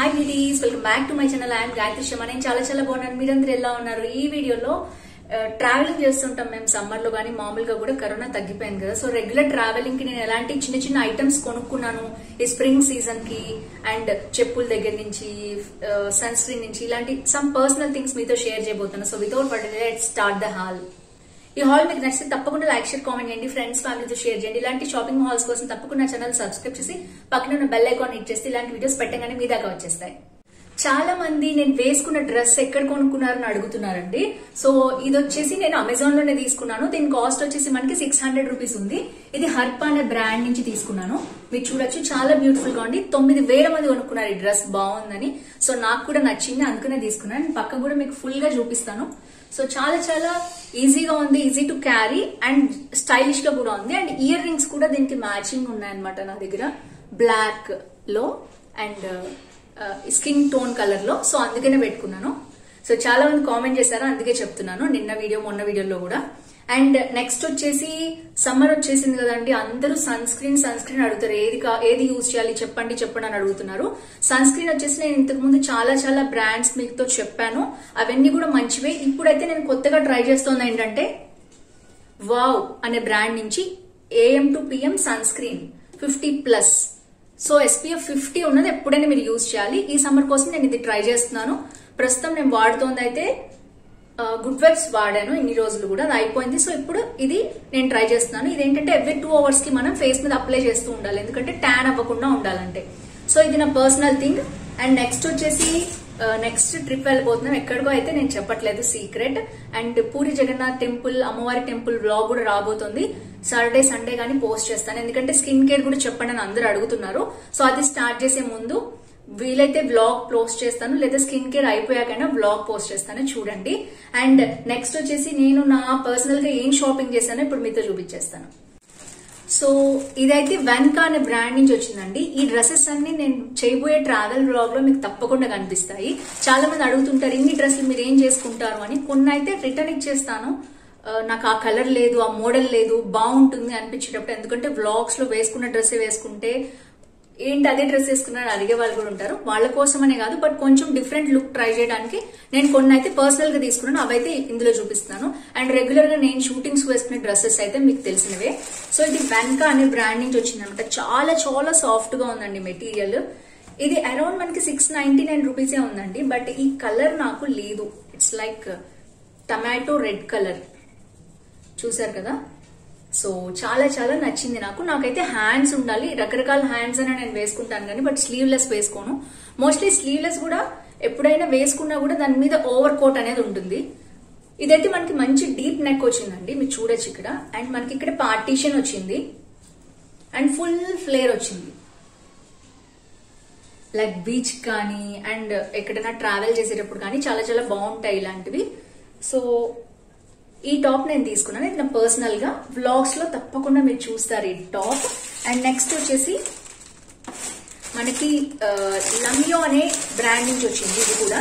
hi వీడీస్ welcome back to my channel I'm Gayatri Sharma నేను చాలా చాలా బాగున్నాను మీరందరూ ఎలా ఉన్నారు ఈ వీడియోలో ట్రావెలింగ్ చేస్తుంటాం మేము సమ్మర్ లో కానీ మామూలుగా కూడా కరోనా తగ్గిపోయింది కదా సో రెగ్యులర్ ట్రావెలింగ్ కి నేను ఎలాంటి చిన్న చిన్న ఐటమ్స్ కొనుక్కున్నాను ఈ స్ప్రింగ్ సీజన్ కి అండ్ చెప్పుల దగ్గర నుంచి సన్ స్క్రీన్ నుంచి ఇలాంటి సమ్ పర్సనల్ థింగ్స్ మీతో షేర్ చేయబోతున్నాను so without what let start the haul ఈ హాల్ మీకు నచ్చితే తప్పకుండా లైక్ షేర్ కామెంట్ చేయండి ఫ్రెండ్స్ ఫ్యామిలీతో షేర్ చేయండి ఇలాంటి షాపింగ్ హాల్స్ కోసం తప్పకుండా ఛానల్ సబ్స్క్రైబ్ చేసి పక్కన ఉన్న బెల్ ఐకాన్ హిట్ చేస్తే ఇలాంటి వీడియోస్ పెట్టగానే మీ దాకా వచ్చేస్తాయి చాలా మంది నేను వేసుకున్న డ్రెస్ ఎక్కడ కొనుక్కున్నారని అడుగుతున్నారండి సో ఇది వచ్చేసి నేను అమెజాన్ లోనే తీసుకున్నాను దీని కాస్ట్ వచ్చేసి మనకి సిక్స్ హండ్రెడ్ రూపీస్ ఉంది ఇది హర్ప్ అనే బ్రాండ్ నుంచి తీసుకున్నాను మీరు చూడొచ్చు చాలా బ్యూటిఫుల్ గా ఉంది తొమ్మిది వేల మంది కొనుక్కున్నారు ఈ డ్రెస్ బాగుందని సో నాకు కూడా నచ్చింది అందుకనే తీసుకున్నాను నేను పక్క కూడా మీకు ఫుల్ గా చూపిస్తాను సో చాలా చాలా ఈజీగా ఉంది easy to carry and stylish గా కూడా ఉంది అండ్ ఇయర్ రింగ్స్ కూడా దీనికి మ్యాచింగ్ ఉన్నాయన్నమాట నా దగ్గర బ్లాక్ లో అండ్ స్కిన్ టోన్ కలర్ లో సో అందుకనే పెట్టుకున్నాను సో చాలా మంది కామెంట్ చేశారు అందుకే చెప్తున్నాను నిన్న వీడియో మొన్న వీడియోలో కూడా అండ్ నెక్స్ట్ వచ్చేసి సమ్మర్ వచ్చేసింది కదండి అందరూ సన్ స్క్రీన్ సన్ స్క్రీన్ అడుగుతారు ఏది కా- ఏది యూజ్ చేయాలి చెప్పండి చెప్పండి అని అడుగుతున్నారు సన్ స్క్రీన్ వచ్చేసి నేను ఇంతకు ముందు చాలా చాలా బ్రాండ్స్ మీతో చెప్పాను అవన్నీ కూడా మంచివే ఇప్పుడైతే నేను కొత్తగా ట్రై చేస్తోంది ఏంటంటే వావ్ అనే బ్రాండ్ నుంచి AM to PM sun screen fifty plus so SPF fifty ఉన్నది ఎప్పుడైనా మీరు యూజ్ చేయాలి ఈ సమ్మర్ కోసం నేను ఇది ట్రై చేస్తున్నాను ప్రస్తుతం నేను వాడుతోంది అయితే గుడ్ వైబ్స్ వాడాను ఇన్ని రోజులు కూడా అది అయిపోయింది సో ఇప్పుడు ఇది నేను ట్రై చేస్తున్నాను ఇదేంటంటే ఎవ్రీ టూ అవర్స్ కి మనం ఫేస్ మీద అప్లై చేస్తూ ఉండాలి ఎందుకంటే ట్యాన్ అవ్వకుండా ఉండాలంటే సో ఇది నా పర్సనల్ థింగ్ అండ్ నెక్స్ట్ వచ్చేసి నెక్స్ట్ ట్రిప్ వెళ్ళిపోతున్నాం ఎక్కడికో అయితే నేను చెప్పట్లేదు secret and Puri Jagannath temple అమ్మవారి టెంపుల్ బ్లాగ్ కూడా రాబోతుంది సాటర్డే సండే గానీ పోస్ట్ చేస్తాను ఎందుకంటే స్కిన్ కేర్ కూడా చెప్పండి అని అందరూ అడుగుతున్నారు సో అది స్టార్ట్ చేసే ముందు వీలైతే బ్లాగ్ పోస్ట్ చేస్తాను లేదా స్కిన్ కేర్ అయిపోయాకైనా బ్లాగ్ పోస్ట్ చేస్తాను చూడండి అండ్ నెక్స్ట్ వచ్చేసి నేను నా పర్సనల్ గా ఏం షాపింగ్ చేశానో ఇప్పుడు మీతో చూపించేస్తాను సో ఇదైతే వెన్కా అనే బ్రాండ్ నుంచి వచ్చిందండి ఈ డ్రెస్సెస్ అన్ని నేను చేయబోయే ట్రావెల్ బ్లాగ్ లో మీకు తప్పకుండా కనిపిస్తాయి చాలా మంది అడుగుతుంటారు ఇన్ని డ్రెస్సులు మీరు ఏం చేసుకుంటారు అని కొన్ని అయితే రిటర్న్ ఇచ్చేస్తాను ఆ, నాకు ఆ కలర్ లేదు ఆ మోడల్ లేదు బాగుంటుంది అనిపించేటప్పుడు ఎందుకంటే వ్లాగ్స్ లో వేసుకున్న డ్రెస్ వేసుకుంటే ఏంటి అదే డ్రెస్ వేసుకున్నాను అడిగే వాళ్ళు కూడా ఉంటారు వాళ్ళ కోసమనే కాదు బట్ కొంచెం డిఫరెంట్ లుక్ ట్రై చేయడానికి నేను కొన్ని అయితే పర్సనల్ గా తీసుకున్నాను అవైతే ఇందులో చూపిస్తాను అండ్ రెగ్యులర్ గా నేను షూటింగ్స్ వేసుకునే డ్రెస్సెస్ అయితే మీకు తెలిసినవే సో ఇది వెన్కా అనే బ్రాండ్ నుంచి వచ్చింది అనమాట చాలా చాలా సాఫ్ట్ గా ఉందండి మెటీరియల్ ఇది అరౌండ్ మనకి సిక్స్ నైన్టీ నైన్ రూపీసే ఉందండి బట్ ఈ కలర్ నాకు లేదు it's like tomato red colour చూసారు కదా సో చాలా చాలా నచ్చింది నాకు నాకైతే హ్యాండ్స్ ఉండాలి రకరకాల హ్యాండ్స్ అని నేను వేసుకుంటాను కానీ బట్ స్లీవ్లెస్ వేసుకోను మోస్ట్లీ స్లీవ్లెస్ కూడా ఎప్పుడైనా వేసుకున్నా కూడా దాని మీద ఓవర్ కోట్ అనేది ఉంటుంది ఇదైతే మనకి మంచి డీప్ నెక్ వచ్చిందండి మీరు చూడొచ్చు ఇక్కడ అండ్ మనకి ఇక్కడ పార్టీషన్ వచ్చింది అండ్ ఫుల్ ఫ్లేర్ వచ్చింది లైక్ బీచ్ కానీ అండ్ ఎక్కడైనా ట్రావెల్ చేసేటప్పుడు కానీ చాలా చాలా బాగుంటాయి ఇలాంటివి సో ఈ టాప్ నేను తీసుకున్నాను ఇది నా పర్సనల్ గా వ్లాగ్స్ లో తప్పకుండా మీరు చూస్తారు ఈ టాప్ అండ్ నెక్స్ట్ వచ్చేసి మనకి లమియో అనే బ్రాండ్ నుంచి వచ్చింది ఇది కూడా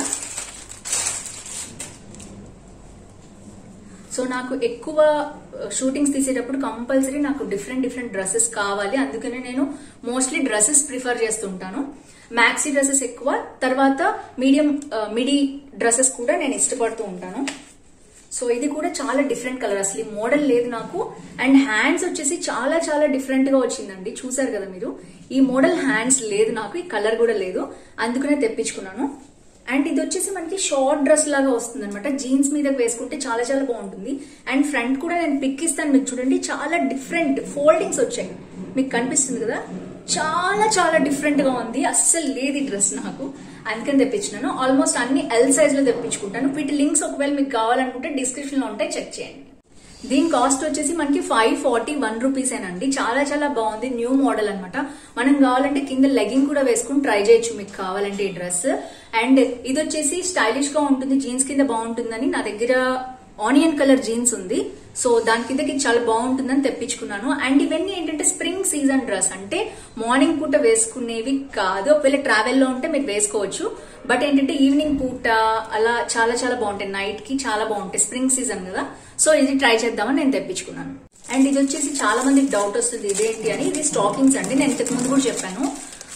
సో నాకు ఎక్కువ షూటింగ్స్ తీసేటప్పుడు కంపల్సరీ నాకు డిఫరెంట్ డిఫరెంట్ డ్రెస్సెస్ కావాలి అందుకనే నేను మోస్ట్లీ డ్రెస్సెస్ ప్రిఫర్ చేస్తుంటాను మ్యాక్సీ డ్రెస్సెస్ ఎక్కువ తర్వాత మీడియం మిడి డ్రెస్సెస్ కూడా నేను ఇష్టపడుతూ ఉంటాను సో ఇది కూడా చాలా డిఫరెంట్ కలర్ అసలు ఈ మోడల్ లేదు నాకు అండ్ హ్యాండ్స్ వచ్చేసి చాలా చాలా డిఫరెంట్ గా వచ్చిందండి చూసారు కదా మీరు ఈ మోడల్ హ్యాండ్స్ లేదు నాకు ఈ కలర్ కూడా లేదు అందుకనే తెప్పించుకున్నాను అండ్ ఇది వచ్చేసి మనకి షార్ట్ డ్రెస్ లాగా వస్తుంది అనమాట జీన్స్ మీద వేసుకుంటే చాలా చాలా బాగుంటుంది అండ్ ఫ్రంట్ కూడా నేను పిక్ ఇస్తాను మీకు చూడండి చాలా డిఫరెంట్ ఫోల్డింగ్స్ వచ్చాయి మీకు కనిపిస్తుంది కదా చాలా చాలా డిఫరెంట్ గా ఉంది అస్సలు లేదు ఈ డ్రెస్ నాకు అందుకని తెప్పించినాను ఆల్మోస్ట్ అన్ని ఎల్ సైజ్ లో తెప్పించుకుంటాను వీటి లింక్స్ ఒకవేళ మీకు కావాలనుకుంటే డిస్క్రిప్షన్ లో ఉంటాయి చెక్ చేయండి దీని కాస్ట్ వచ్చేసి మనకి ఫైవ్ ఫార్టీ వన్ రూపీస్ ఏనండి చాలా చాలా బాగుంది న్యూ మోడల్ అన్నమాట మనం కావాలంటే కింద లెగింగ్ కూడా వేసుకుని ట్రై చేయొచ్చు మీకు కావాలంటే ఈ డ్రెస్ అండ్ ఇది వచ్చేసి స్టైలిష్ గా ఉంటుంది జీన్స్ కింద బాగుంటుందని నా దగ్గర ఆనియన్ కలర్ జీన్స్ ఉంది సో దాని కిందకి చాలా బాగుంటుందని తెప్పించుకున్నాను అండ్ ఇవన్నీ ఏంటంటే స్ప్రింగ్ సీజన్ డ్రెస్ అంటే మార్నింగ్ పూట వేసుకునేవి కాదు ఒకవేళ ట్రావెల్లో ఉంటే మీరు వేసుకోవచ్చు బట్ ఏంటంటే ఈవినింగ్ పూట అలా చాలా చాలా బాగుంటాయి నైట్ కి చాలా బాగుంటాయి స్ప్రింగ్ సీజన్ కదా సో ఇది ట్రై చేద్దామని నేను తెప్పించుకున్నాను అండ్ ఇది వచ్చేసి చాలా మందికి డౌట్ వస్తుంది ఇదేంటి అని ఇది స్టాకింగ్స్ అండి నేను ఇంతకు ముందు కూడా చెప్పాను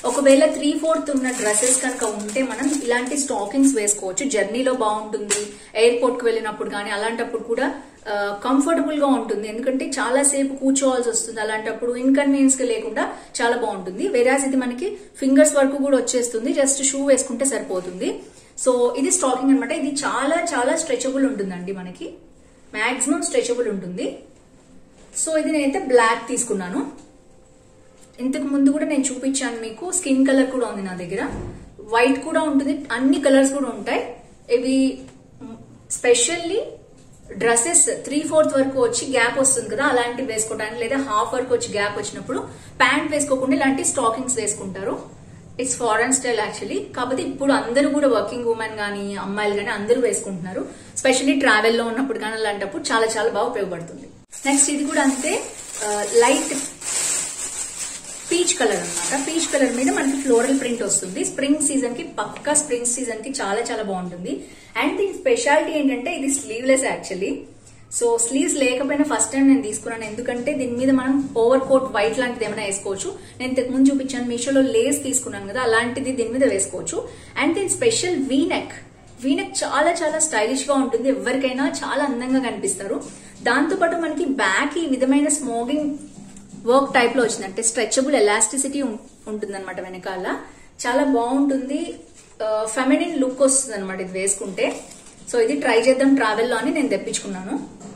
ఒకవేళ త్రీ ఫోర్త్ ఉన్న డ్రెస్సెస్ కనుక ఉంటే మనం ఇలాంటి స్టాకింగ్స్ వేసుకోవచ్చు జర్నీలో బాగుంటుంది ఎయిర్పోర్ట్ కి వెళ్ళినప్పుడు కానీ అలాంటప్పుడు కూడా కంఫర్టబుల్ గా ఉంటుంది ఎందుకంటే చాలా సేపు కూర్చోవాల్సి వస్తుంది అలాంటప్పుడు ఇన్కన్వీనియన్స్ గా లేకుండా చాలా బాగుంటుంది వేరాజ్ ఇది మనకి ఫింగర్స్ వరకు కూడా వచ్చేస్తుంది జస్ట్ షూ వేసుకుంటే సరిపోతుంది సో ఇది స్టాకింగ్ అన్నమాట ఇది చాలా చాలా స్ట్రెచబుల్ ఉంటుందండి మనకి మాక్సిమం స్ట్రెచబుల్ ఉంటుంది సో ఇది నేనైతే బ్లాక్ తీసుకున్నాను ఇంతకు ముందు కూడా నేను చూపించాను మీకు స్కిన్ కలర్ కూడా ఉంది నా దగ్గర వైట్ కూడా ఉంటుంది అన్ని కలర్స్ కూడా ఉంటాయి ఇవి స్పెషల్లీ డ్రెస్సెస్ త్రీ ఫోర్త్ వరకు వచ్చి గ్యాప్ వస్తుంది కదా అలాంటివి వేసుకోవడానికి లేదా హాఫ్ వరకు వచ్చి గ్యాప్ వచ్చినప్పుడు ప్యాంట్ వేసుకోకుండా ఇలాంటి స్టాకింగ్స్ వేసుకుంటారు ఇట్స్ ఫారెన్ స్టైల్ యాక్చువల్లీ కాకపోతే ఇప్పుడు అందరూ కూడా వర్కింగ్ ఉమెన్ కానీ అమ్మాయిలు కానీ అందరూ వేసుకుంటున్నారు స్పెషల్లీ ట్రావెల్లో ఉన్నప్పుడు కానీ అలాంటప్పుడు చాలా చాలా బాగా ఉపయోగపడుతుంది నెక్స్ట్ ఇది కూడా అంతే లైట్ పీచ్ కలర్ అన్నమాట పీచ్ కలర్ మీద మనకి ఫ్లోరల్ ప్రింట్ వస్తుంది స్ప్రింగ్ సీజన్ కి పక్కా స్ప్రింగ్ సీజన్ కి చాలా చాలా బాగుంటుంది అండ్ దీని స్పెషాలిటీ ఏంటంటే ఇది స్లీవ్లెస్ యాక్చువల్లీ సో స్లీవ్స్ లేకపోయినా ఫస్ట్ టైం నేను తీసుకున్నాను ఎందుకంటే దీని మీద మనం ఓవర్ కోట్ వైట్ లాంటిది ఏమైనా వేసుకోవచ్చు నేను ఇంతకు ముందు చూపించాను మీషోలో లేస్ తీసుకున్నాను కదా అలాంటిది దీని మీద వేసుకోవచ్చు అండ్ దీని special V neck V neck చాలా చాలా స్టైలిష్ గా ఉంటుంది ఎవరికైనా చాలా అందంగా కనిపిస్తారు దాంతో పాటు మనకి బ్యాక్ ఈ విధమైన స్మోగింగ్ వర్క్ టైప్ లో వచ్చింది అంటే స్ట్రెచబుల్ ఎలాస్టిసిటీ ఉంటుంది అనమాట వెనకాల చాలా బాగుంటుంది ఫెమినిన్ లుక్ వస్తుంది అనమాట ఇది వేసుకుంటే సో ఇది ట్రై చేద్దాం ట్రావెల్లో అని నేను తెప్పించుకున్నాను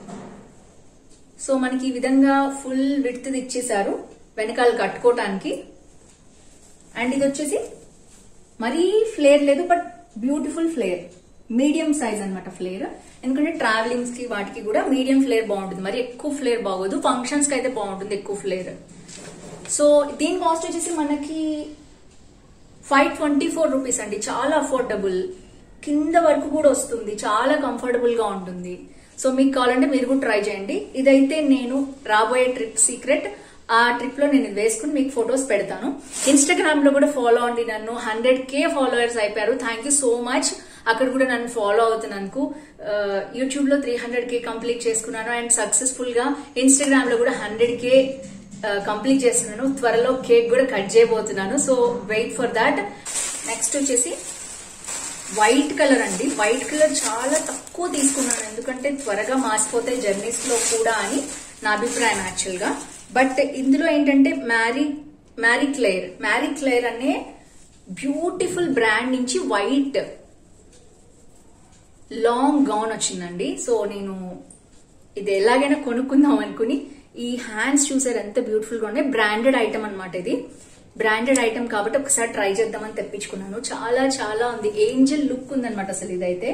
సో మనకి ఈ విధంగా ఫుల్ విడ్త్ ఇచ్చేసారు వెనకాల కట్టుకోవటానికి అండ్ ఇది వచ్చేసి మరీ ఫ్లేర్ లేదు but beautiful flare medium size అన్నమాట ఫ్లేర్ ఎందుకంటే ట్రావెలింగ్స్ కి వాటికి కూడా మీడియం ఫ్లేర్ బాగుంటుంది మరి ఎక్కువ ఫ్లేర్ బాగోదు ఫంక్షన్స్ కి అయితే బాగుంటుంది ఎక్కువ ఫ్లేర్ సో దీని కాస్ట్ వచ్చేసి మనకి ఫైవ్ ట్వంటీ ఫోర్ రూపీస్ అండి చాలా అఫోర్డబుల్ కింద వరకు కూడా వస్తుంది చాలా కంఫర్టబుల్ గా ఉంటుంది సో మీకు కావాలంటే మీరు కూడా ట్రై చేయండి ఇదైతే నేను రాబోయే ట్రిప్ సీక్రెట్ ఆ ట్రిప్ లో నేను ఇది వేసుకుని మీకు ఫొటోస్ పెడతాను ఇన్స్టాగ్రామ్ లో కూడా ఫాలో అండి నన్ను హండ్రెడ్ కే ఫాలోవర్స్ అయిపోయారు థ్యాంక్ యూ సో మచ్ అక్కడ కూడా నన్ను ఫాలో అవుతున్నందుకు యూట్యూబ్ లో త్రీ హండ్రెడ్ కే కంప్లీట్ చేసుకున్నాను అండ్ సక్సెస్ఫుల్ గా ఇన్స్టాగ్రామ్ లో కూడా హండ్రెడ్ కే కంప్లీట్ చేస్తున్నాను త్వరలో కేక్ కూడా కట్ చేయబోతున్నాను so wait for that next వచ్చేసి వైట్ కలర్ అండి వైట్ కలర్ చాలా తక్కువ తీసుకున్నాను ఎందుకంటే త్వరగా మాసిపోతాయి జర్నీస్ లో కూడా అని నా అభిప్రాయం యాక్చువల్ గా బట్ ఇందులో ఏంటంటే Marie Marie Claire Marie Claire అనే బ్యూటిఫుల్ బ్రాండ్ నుంచి వైట్ లాంగ్ గౌన్ వచ్చిందండి సో నేను ఇది ఎలాగైనా కొనుక్కుందాం అనుకుని ఈ హ్యాండ్స్ చూసారు ఎంత బ్యూటిఫుల్ గా ఉన్నాయి బ్రాండెడ్ ఐటమ్ అనమాట ఇది బ్రాండెడ్ ఐటమ్ కాబట్టి ఒకసారి ట్రై చేద్దామని తెప్పించుకున్నాను చాలా చాలా ఉంది ఏంజల్ లుక్ ఉందన్నమాట అసలు ఇదైతే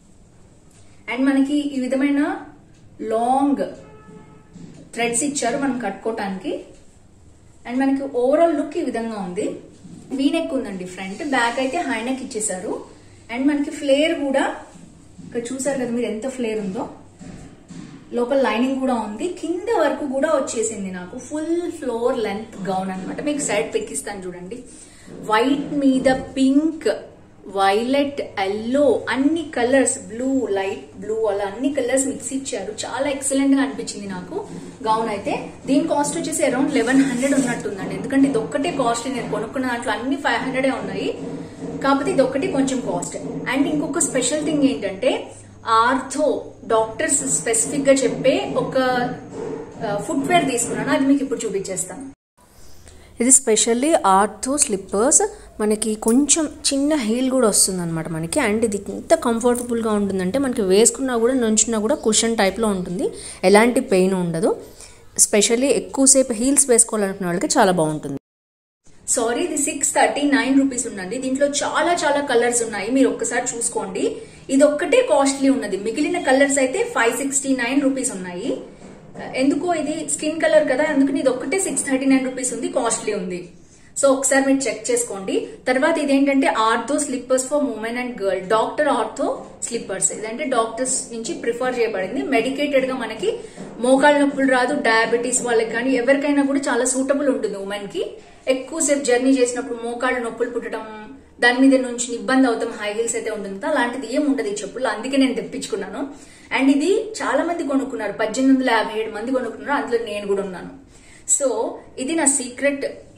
అండ్ మనకి ఈ విధమైన లాంగ్ థ్రెడ్స్ ఇచ్చారు మనం కట్టుకోవటానికి అండ్ మనకి ఓవరాల్ లుక్ ఈ విధంగా ఉంది వీనెక్ ఉందండి ఫ్రంట్ బ్యాక్ అయితే హైనెక్ ఇచ్చేసారు అండ్ మనకి ఫ్లేర్ కూడా ఇక్కడ చూసారు కదా మీరు ఎంత ఫ్లేర్ ఉందో లోపల లైనింగ్ కూడా ఉంది కింద వరకు కూడా వచ్చేసింది నాకు ఫుల్ ఫ్లోర్ లెంత్ గౌన్ అనమాట మీకు సైడ్ పెక్కిస్తాను చూడండి వైట్ మీద పింక్ వైలెట్ ఎల్లో అన్ని కలర్స్ బ్లూ లైట్ బ్లూ అలా అన్ని కలర్స్ మిక్స్ ఇచ్చారు చాలా ఎక్సలెంట్ గా అనిపించింది నాకు గౌన్ అయితే దీని కాస్ట్ వచ్చేసి అరౌండ్ లెవెన్ హండ్రెడ్ ఉన్నట్టుందండి ఎందుకంటే ఇది ఒక్కటే కాస్ట్ నేను కొనుక్కున్న దాంట్లో అన్ని ఫైవ్ హండ్రెడే ఉన్నాయి కాకపోతే ఇది ఒక్కటి కొంచెం కాస్ట్ అండ్ ఇంకొక స్పెషల్ థింగ్ ఏంటంటే ఆర్థో డాక్టర్స్ స్పెసిఫిక్ గా చెప్పే ఒక ఫుట్వేర్ తీసుకున్నాను అది మీకు ఇప్పుడు చూపించేస్తాను ఇది స్పెషల్లీ ఆర్థో స్లిప్పర్స్ మనకి కొంచెం చిన్న హీల్ కూడా వస్తుంది అనమాట మనకి అండ్ ఇది ఎంత కంఫర్టబుల్గా ఉంటుందంటే మనకి వేసుకున్నా కూడా నుంచున్నా కూడా కుషన్ టైప్లో ఉంటుంది ఎలాంటి పెయిన్ ఉండదు స్పెషల్లీ ఎక్కువసేపు హీల్స్ వేసుకోవాలనుకున్న వాళ్ళకి చాలా బాగుంటుంది సారీ ఇది సిక్స్ థర్టీ నైన్ రూపీస్ ఉన్నది దీంట్లో చాలా చాలా కలర్స్ ఉన్నాయి మీరు ఒక్కసారి చూసుకోండి ఇది ఒక్కటే కాస్ట్లీ ఉన్నది మిగిలిన కలర్స్ అయితే ఫైవ్ సిక్స్టీ నైన్ రూపీస్ ఉన్నాయి ఎందుకో ఇది స్కిన్ కలర్ కదా అందుకని ఇది ఒక్కటే సిక్స్ థర్టీ నైన్ రూపీస్ ఉంది కాస్ట్లీ ఉంది సో ఒకసారి మీరు చెక్ చేసుకోండి తర్వాత ఇదేంటంటే ortho slippers for women and girl doctor ortho slippers ఇదంటే డాక్టర్స్ నుంచి ప్రిఫర్ చేయబడింది మెడికేటెడ్ గా మనకి మోకాళ్ళ నొప్పులు రాదు డయాబెటీస్ వాళ్ళకి కానీ ఎవరికైనా కూడా చాలా సూటబుల్ ఉంటుంది ఉమెన్ కి ఎక్కువసేపు జర్నీ చేసినప్పుడు మోకాళ్ళు నొప్పులు పుట్టడం దాని మీద నుంచి ఇబ్బంది అవుతాం హై హీల్స్ అయితే ఉంటుంది కదా, అలాంటిది ఏం ఉండదు ఈ చెప్పులు అందుకే నేను తెప్పించుకున్నాను అండ్ ఇది చాలా మంది కొనుక్కున్నారు పద్దెనిమిది వందల యాభై ఏడు మంది కొనుక్కున్నారు అందులో నేను కూడా ఉన్నాను సో ఇది నా సీక్రెట్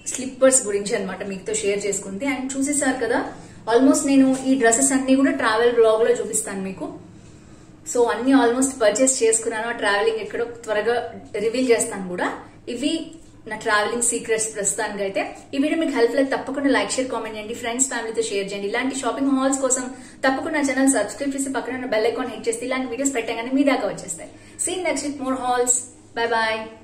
స్లిప్పర్స్ గురించి అనమాట మీతో షేర్ చేసుకుంది అండ్ చూసేసారు కదా ఆల్మోస్ట్ నేను ఈ డ్రెస్సెస్ అన్ని కూడా ట్రావెల్ బ్లాగ్ లో చూపిస్తాను మీకు సో అన్ని ఆల్మోస్ట్ పర్చేస్ చేసుకున్నాను ఆ ట్రావెలింగ్ ఎక్కడో త్వరగా రివీల్ చేస్తాను కూడా ఇవి నా ట్రావెలింగ్ సీక్రెట్స్ ప్రస్తుతానికి అయితే ఈ వీడియో మీకు హెల్ప్ అయితే తప్పకుండా లైక్ షేర్ కామెంట్ చేయండి ఫ్రెండ్స్ ఫ్యామిలీతో షేర్ చేయండి ఇలాంటి షాపింగ్ హాల్స్ కోసం తప్పకుండా నా ఛానల్ సబ్స్క్రైబ్ చేసి పక్కన ఉన్న బెల్ ఐకాన్ హిట్ చేస్తే ఇలాంటి వీడియోస్ పెట్టగానే మీ దాకా వచ్చేస్తాయి seen next with more hauls bye bye